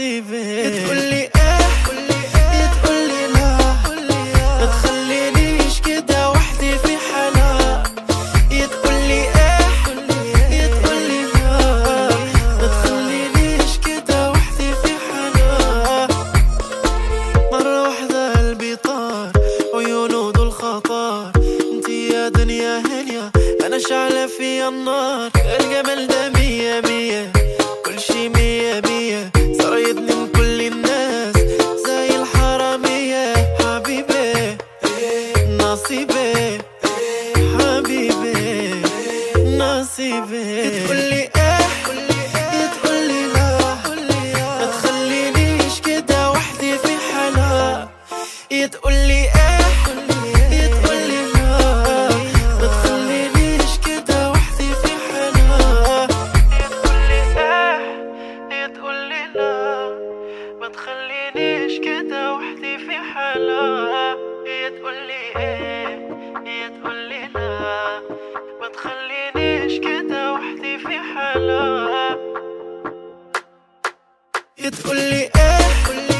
نصيبي تقولي ايه تقولي لا ما تخلينيش كده وحدي في حالها تقولي ايه تقولي لا ما تخلينيش كده وحدي في حالها مرة واحدة قلبي طار عيونه دول خطر انتي يا دنيا هنيا انا شعلة في النار الجمال ده مية مية كل شي مية مية سريتني من كل الناس زي الحرامية حبيبي نصيبي حبيبي نصيبي تقولي ايه تقولي لا ما تخلينيش كده وحدي في حالها تقولي ايه تقولي لا ما تخلينيش كده وحدي في حالها تقولي ايه تقولي لا ما تخلينيش كده وحدي في حالها تقولي ايه تقولي لا ما تخلينيش كده وحدي في حالها تقولي ايه